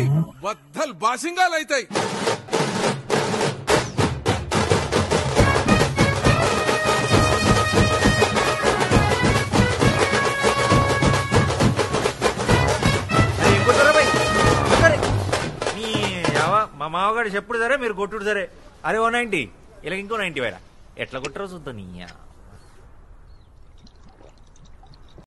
అయితాయి బద్దలు బాసింగాలు అయితాయి అరే, ఏం కొట్టారా భయ్? కొట్టారే. నీ యావ- మా మామగారు చెప్పుడు సరే మీరు కొట్టుడు సరే అరే ఓ నైంటీ ఇలా ఇంకో నైంటీ వేరా ఎట్లా కొట్టరో చూద్దాం నీ యా.